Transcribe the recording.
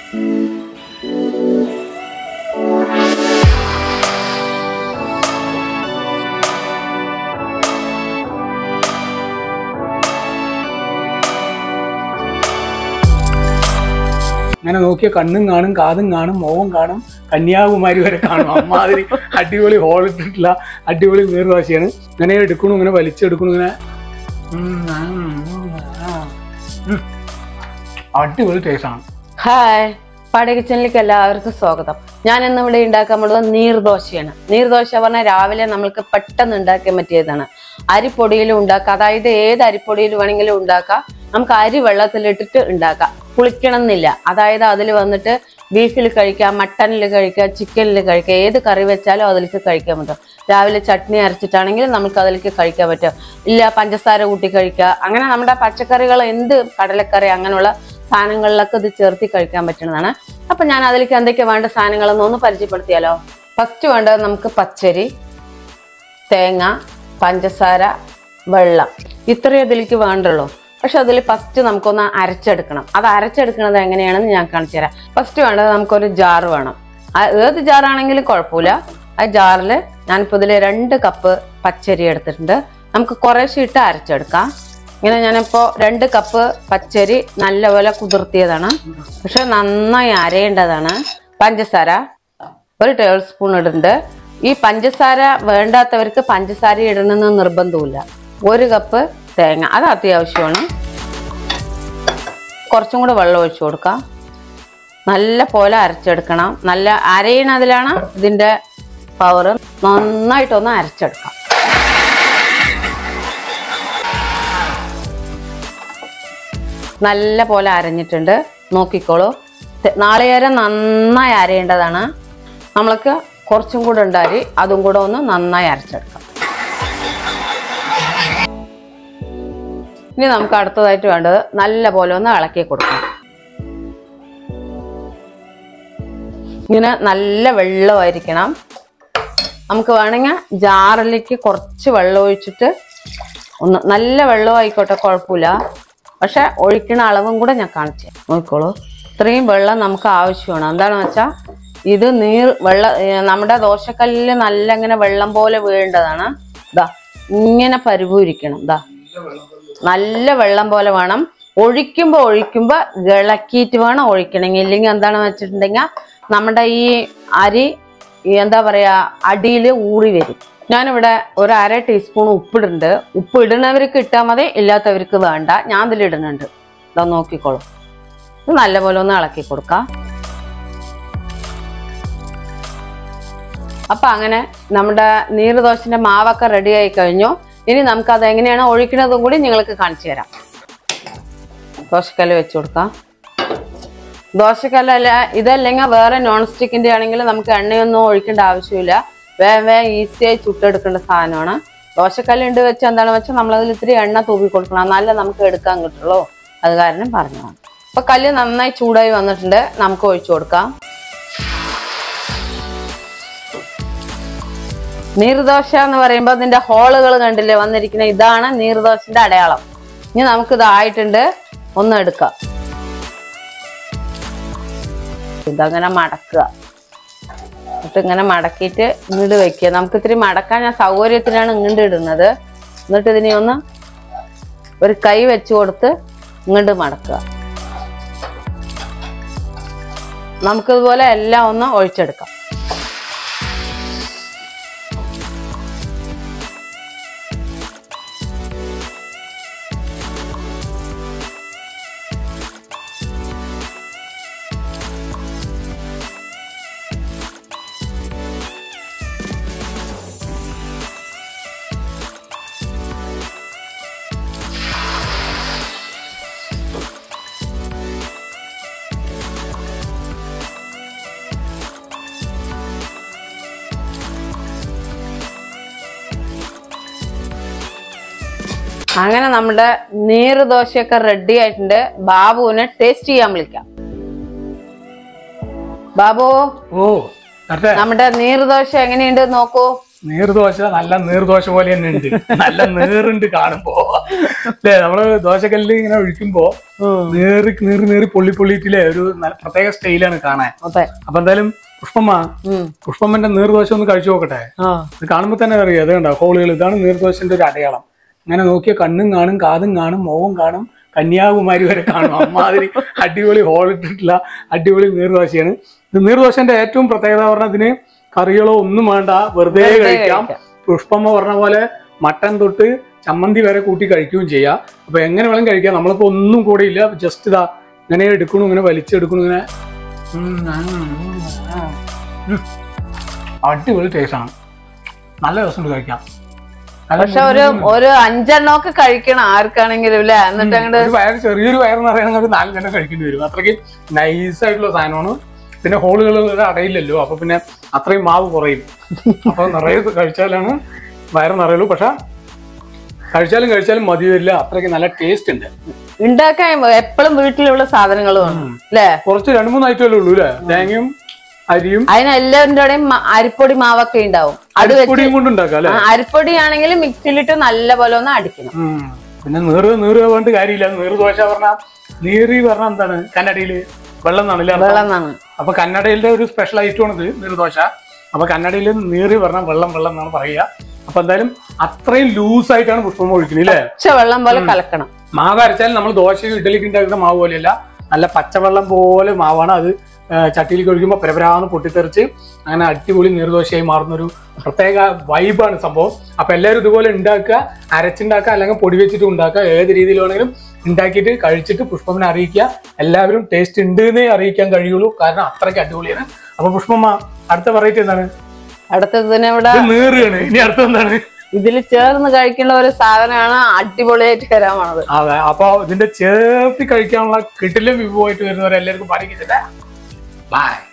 അങ്ങനെ നോക്കിയ കണ്ണും കാണും കാതും കാണും മുഖം കാണും കന്യാകുമാരി വരെ കാണും അമ്മാതിരി അടിപൊളി ഹോൾ ഇട്ടിട്ടുള്ള അടിപൊളി നീർദോശയാണ് ഇങ്ങനെ എടുക്കണു ഇങ്ങനെ വലിച്ചെടുക്കണു ഇങ്ങനെ ഉം, ഉം, ആ. ഉം. അടിപൊളി ടേസ്റ്റാണ് ഹായ് പാടി കിച്ചണിലേക്ക് എല്ലാവർക്കും സ്വാഗതം ഞാൻ ഇന്ന് ഇവിടെ ഉണ്ടാക്കാൻ പോകുന്നത് നീർദോശയാണ് നീർദോശ പറഞ്ഞാൽ രാവിലെ നമ്മൾക്ക് പെട്ടെന്ന് ഉണ്ടാക്കാൻ പറ്റിയതാണ് അരിപ്പൊടിയിലും ഉണ്ടാക്കാം അതായത് ഏത് അരിപ്പൊടിയിൽ വേണമെങ്കിലും ഉണ്ടാക്കാം നമുക്ക് അരി വെള്ളത്തിലിട്ടിട്ട് ഉണ്ടാക്കാം പുളിക്കണം എന്നില്ല അതായത് അതിൽ വന്നിട്ട് ബീഫിൽ കഴിക്കാം മട്ടനിൽ കഴിക്കാം ചിക്കനിൽ കഴിക്കാം ഏത് കറി വെച്ചാലും അതിലേക്ക് കഴിക്കാൻ പറ്റും രാവിലെ ചട്നി അരച്ചിട്ടാണെങ്കിൽ നമുക്ക് അതിലേക്ക് കഴിക്കാൻ പറ്റും ഇല്ല പഞ്ചസാര കൂട്ടി കഴിക്കുക അങ്ങനെ നമ്മുടെ പച്ചക്കറികൾ എന്ത് കടലക്കറി അങ്ങനെയുള്ള സാധനങ്ങളിലൊക്കെ ഇത് ചേർത്തി കഴിക്കാൻ പറ്റുന്നതാണ് അപ്പൊ ഞാൻ അതിലേക്ക് എന്തൊക്കെ വേണ്ട സാധനങ്ങളെന്ന് ഒന്ന് പരിചയപ്പെടുത്തിയാലോ ഫസ്റ്റ് വേണ്ടത് നമുക്ക് പച്ചരി തേങ്ങ പഞ്ചസാര വെള്ളം ഇത്രയും ഇതിലേക്ക് വേണ്ടുള്ളൂ പക്ഷെ അതിൽ ഫസ്റ്റ് നമുക്കൊന്ന് അരച്ചെടുക്കണം അത് അരച്ചെടുക്കുന്നത് എങ്ങനെയാണെന്ന് ഞാൻ കാണിച്ചു തരാം ഫസ്റ്റ് വേണ്ടത് നമുക്കൊരു ജാർ വേണം ആ ഏത് ജാറാണെങ്കിലും കുഴപ്പമില്ല ആ ജാറിൽ ഞാനിപ്പോൾ ഇതിൽ രണ്ട് കപ്പ് പച്ചരി എടുത്തിട്ടുണ്ട് നമുക്ക് കുറേശ്ശെ ഇട്ട് അരച്ചെടുക്കാം ഇങ്ങനെ ഞാനിപ്പോൾ രണ്ട് കപ്പ് പച്ചരി നല്ലപോലെ കുതിർത്തിയതാണ് പക്ഷെ നന്നായി അരയേണ്ടതാണ് പഞ്ചസാര ഒരു ടേബിൾ സ്പൂൺ ഇടുന്നുണ്ട് ഈ പഞ്ചസാര വേണ്ടാത്തവർക്ക് പഞ്ചസാര ഇടണമെന്ന് നിർബന്ധമില്ല ഒരു കപ്പ് തേങ്ങ അത് അത്യാവശ്യമാണ് കുറച്ചും കൂടെ വെള്ളം ഒഴിച്ചു കൊടുക്കാം നല്ല പോലെ അരച്ചെടുക്കണം നല്ല അരയണതിലാണ് ഇതിൻ്റെ പവർ നന്നായിട്ടൊന്ന് അരച്ചെടുക്കാം നല്ല പോലെ അരഞ്ഞിട്ടുണ്ട് നോക്കിക്കോളൂ തെ- നാളികേരം നന്നായി അരയേണ്ടതാണ് നമ്മൾക്ക് കുറച്ചും കൂടെ ഉണ്ട് അരി അതും കൂടെ ഒന്ന് നന്നായി അരച്ചെടുക്കാം ഇനി നമുക്ക് അടുത്തതായിട്ട് വേണ്ടത് നല്ല പോലെ ഒന്ന് ഇളക്കി കൊടുക്കണം ഇങ്ങനെ നല്ല വെള്ളമായിരിക്കണം നമുക്ക് വേണമെങ്കിൽ ജാറിലേക്ക് കുറച്ച് വെള്ളം ഒഴിച്ചിട്ട് ഒന്ന് നല്ല വെള്ളം ആയിക്കോട്ടെ കുഴപ്പമില്ല പക്ഷെ ഒഴിക്കണ അളവും കൂടെ ഞാൻ കാണിച്ചു തരാം. നോക്കിക്കോളൂ ഇത്രയും വെള്ളം നമുക്ക് ആവശ്യമാണ് എന്താണെന്ന് വെച്ചാൽ ഇത് നീർ വെള്ള ഏ, നമ്മുടെ ദോശക്കല്ലിൽ നല്ല ഇങ്ങനെ വെള്ളം പോലെ വീഴേണ്ടതാണ് ഇതാ ഇങ്ങനെ പരുപൂരിക്കണം ഇതാ നല്ല വെള്ളം പോലെ വേണം ഒഴിക്കുമ്പോ ഒഴിക്കുമ്പോ ഇളക്കിയിട്ട് വേണം ഒഴിക്കണമെങ്കിൽ ഇല്ലെങ്കിൽ എന്താണെന്ന് വെച്ചിട്ടുണ്ടെങ്കിൽ നമ്മുടെ ഈ അരി ഈ എന്താ പറയാ അടിയിൽ ഊറി വരും ഞാനിവിടെ ഒരു അര ടീസ്പൂൺ ഉപ്പിടുന്നുണ്ട് ഉപ്പ് ഇടുന്നവർക്ക് ഇട്ടാൽ മതി ഇല്ലാത്തവർക്ക് വേണ്ട ഞാൻ ഇതിൽ ഇടുന്നുണ്ട് ഇതാ നോക്കിക്കോളൂ ഇത് നല്ലപോലെ ഒന്ന് ഇളക്കി കൊടുക്കാം അപ്പൊ അങ്ങനെ നമ്മുടെ നീർദോശന്റെ മാവൊക്കെ റെഡി ആയി കഴിഞ്ഞു ഇനി നമുക്ക് അത് എങ്ങനെയാണ് ഒഴിക്കുന്നതും കൂടി നിങ്ങൾക്ക് കാണിച്ചു തരാം ദോശക്കല്ല് വെച്ച് കൊടുക്കാം ദോശക്കല്ലല്ല ഇതല്ലെങ്കിൽ വേറെ നോൺ സ്റ്റിക്കിന്റെ ആണെങ്കിൽ നമുക്ക് എണ്ണയൊന്നും ഒഴിക്കേണ്ട ആവശ്യമില്ല വേഗം വേഗം ഈസിയായി ചുട്ടെടുക്കേണ്ട സാധനമാണ് ദോശക്കല്ലുണ്ട് വെച്ച് എന്താണെന്ന് വെച്ചാൽ നമ്മളതിൽ ഇത്തിരി എണ്ണ തൂവി കൊടുക്കണം എന്നാലേ നമുക്ക് എടുക്കാൻ കിട്ടുള്ളൂ അത് കാരണം പറഞ്ഞതാണ് അപ്പൊ കല്ല് നന്നായി ചൂടായി വന്നിട്ടുണ്ട് നമുക്ക് ഒഴിച്ചു കൊടുക്കാം നീർദോശ എന്ന് പറയുമ്പോൾ അതിന്റെ ഹോളുകൾ കണ്ടില്ലേ വന്നിരിക്കുന്ന ഇതാണ് നീർദോശന്റെ അടയാളം ഇനി നമുക്ക് ഇതായിട്ടുണ്ട് ഒന്ന് എടുക്കാം ഇതങ്ങനെ മടക്കുക എന്നിട്ട് ഇങ്ങനെ മടക്കിയിട്ട് ഇങ്ങോട്ട് വെക്കുക നമുക്ക് ഇത്തിരി മടക്കാൻ ഞാൻ സൗകര്യത്തിനാണ് ഇങ്ങോട്ട് ഇടുന്നത് എന്നിട്ട് ഇതിനെ ഒന്ന് ഒരു കൈ വെച്ച് കൊടുത്ത് ഇങ്ങോട്ട് മടക്കുക നമുക്കിതുപോലെ എല്ലാം ഒന്ന് ഒഴിച്ചെടുക്കാം അങ്ങനെ നമ്മുടെ നീറ് ദോശയൊക്കെ റെഡി ആയിട്ടുണ്ട് ബാബുവിനെ ടേസ്റ്റ് ചെയ്യാൻ വിളിക്കാം ബാബു ഓ കറക്റ്റ് നമ്മുടെ നീർദോശ എങ്ങനെയുണ്ട് നോക്കൂ നീർദോശ നല്ല നീർദോശ പോലെ തന്നെ ഉണ്ട് നല്ല നീറുണ്ട് കാണുമ്പോ അല്ലേ നമ്മള് ദോശക്കല്ലിൽ ഇങ്ങനെ ഒഴിക്കുമ്പോ നേറി നീറി നീറി പൊള്ളി പൊള്ളിയിട്ടില്ലേ ഒരു നല്ല പ്രത്യേക സ്റ്റൈലാണ് കാണാൻ അതെ അപ്പൊ എന്തായാലും പുഷ്പമ്മ ഉം. പുഷ്പമ്മന്റെ നീർദോശ ഒന്ന് കഴിച്ചു നോക്കട്ടെ ആ ഇത് കാണുമ്പോൾ തന്നെ അറിയാം അത് കണ്ടോ ഹോളുകൾ ഇതാണ് നീർദോശന്റെ ഒരു അടയാളം അങ്ങനെ നോക്കിയ കണ്ണും കാണും കാതും കാണും മുഖവും കാണും കന്യാകുമാരി വരെ കാണും അമ്മാതിരി അടിപൊളി ഹോൾ ഇട്ടിട്ടുള്ള അടിപൊളി നീർദോശയാണ് ഇത് നീർദോശന്റെ ഏറ്റവും പ്രത്യേകത പറഞ്ഞാൽ ഇതിന് കറികളോ ഒന്നും വേണ്ട വെറുതെ വെറുതെ കഴിക്കാം കഴിക്കാം. പുഷ്പമ്മ പറഞ്ഞ പോലെ മട്ടൻ തൊട്ട് ചമ്മന്തി വരെ കൂട്ടി കഴിക്കുകയും ചെയ്യാം അപ്പൊ എങ്ങനെ വേണം കഴിക്കാം നമ്മളിപ്പോ ഒന്നും കൂടെ ഇല്ല ജസ്റ്റ് ഇതാ ഇങ്ങനെ എടുക്കണു ഇങ്ങനെ വലിച്ചെടുക്കണു ഇങ്ങനെ ഉം, ഉം, ഉം, ഉം. അടിപൊളി ടേസ്റ്റ് ആണ് നല്ല രസമുണ്ട് കഴിക്കാം നല്ല പക്ഷെ ഒരു ഒരു അഞ്ചെണ്ണമൊക്കെ കഴിക്കണം ആർക്കാണെങ്കിലും അല്ലേ എന്നിട്ട് അങ്ങോട്ട് ഒരു വയറ് ചെറിയൊരു വയറ് നിറയണമെങ്കിൽ ഒരു നാലെണ്ണം കഴിക്കേണ്ടി വരും അത്രയ്ക്ക് നൈസ് ആയിട്ടുള്ള സാധനമാണ് പിന്നെ ഹോളുകൾ അടയില്ലല്ലോ അപ്പൊ പിന്നെ അത്രയും മാവ് കുറയും അപ്പൊ നിറയെ കഴിച്ചാലാണ് വയറ് നിറയുള്ളൂ പക്ഷെ കഴിച്ചാലും കഴിച്ചാലും മതി വരില്ല അത്രയ്ക്ക് നല്ല ടേസ്റ്റ് ഉണ്ട് ഉണ്ടാക്കാൻ എപ്പോഴും വീട്ടിലുള്ള സാധനങ്ങളും ആണ് അല്ലേ കുറച്ച് രണ്ട് മൂന്ന് ഐറ്റമല്ലേ ഉള്ളൂ അല്ലേ തേങ്ങയും അരിയും അതിനെല്ലാവരുടെയും അരിപ്പൊടി മാവൊക്കെ ഉണ്ടാവും അത് വെച്ച് പൊടിയും കൊണ്ട് ഉണ്ടാക്കാം അല്ലേ ആ, അരിപ്പൊടി ആണെങ്കിൽ മിക്സിയിലിട്ട് നല്ല പോലെ ഒന്ന് അടിക്കണം ഉം. പിന്നെ നീറ് നീറ് വേണ്ട കാര്യമില്ല നീറ് ദോശ പറഞ്ഞാൽ നീറി പറഞ്ഞാൽ എന്താണ് കന്നഡയില് വെള്ളം എന്നാണല്ലേ അർത്ഥം? വെള്ളം എന്നാണ് അപ്പൊ കന്നഡയിലെ ഒരു സ്പെഷ്യൽ ഐറ്റമാണ് ഇത് നീർദോശ അപ്പൊ കന്നഡയിൽ നീറി പറഞ്ഞാൽ വെള്ളം വെള്ളം എന്നാണ് പറയുക അപ്പൊ എന്തായാലും അത്രയും ലൂസ് ആയിട്ടാണ് പുഷ്പം ഒഴിക്കുന്നത് അല്ലേ പക്ഷെ വെള്ളം പോലെ കലക്കണം മാവ് അരച്ചാൽ നമ്മൾ ദോശ ഇഡലിക്ക് ഉണ്ടാക്കുന്ന മാവ് പോലെയല്ല നല്ല പച്ചവെള്ളം പോലെ മാവാണ് അത് ആ, ചട്ടിയിലേക്ക് ഒഴിക്കുമ്പോൾ പരപരാന്ന് പൊട്ടിത്തെറിച്ച് അങ്ങനെ അടിപൊളി നീർദോശയായി മാറുന്ന ഒരു പ്രത്യേക വൈബാണ് സംഭവം അപ്പൊ എല്ലാവരും ഇതുപോലെ ഉണ്ടാക്കുക അരച്ചുണ്ടാക്കുക അല്ലെങ്കിൽ പൊടി വെച്ചിട്ട് ഉണ്ടാക്കുക ഏത് രീതിയിൽ വേണമെങ്കിലും ഉണ്ടാക്കിയിട്ട് കഴിച്ചിട്ട് പുഷ്പമ്മനെ അറിയിക്കുക എല്ലാവരും ടേസ്റ്റ് ഉണ്ട് എന്നേ അറിയിക്കാൻ കഴിയുള്ളൂ കാരണം അത്രയ്ക്ക് അടിപൊളിയാണ് അപ്പൊ പുഷ്പമ്മ അടുത്ത വെറൈറ്റി എന്താണ് അടുത്തതിനിവിടെ ഇത് നീറുകയാണ് ഇനി അടുത്ത എന്താണ് ഇതിൽ ചേർന്ന് കഴിക്കേണ്ട ഒരു സാധനമാണ് അടിപൊളിയായിട്ട് വരാൻ പോണത് അതെ അപ്പൊ ഇതിന്റെ ചേർത്തി കഴിക്കാനുള്ള കിട്ടിലും വിഭവമായിട്ട് വരുന്നവരെല്ലാവർക്കും പാടിക്കിച്ചിട്ട് ബൈ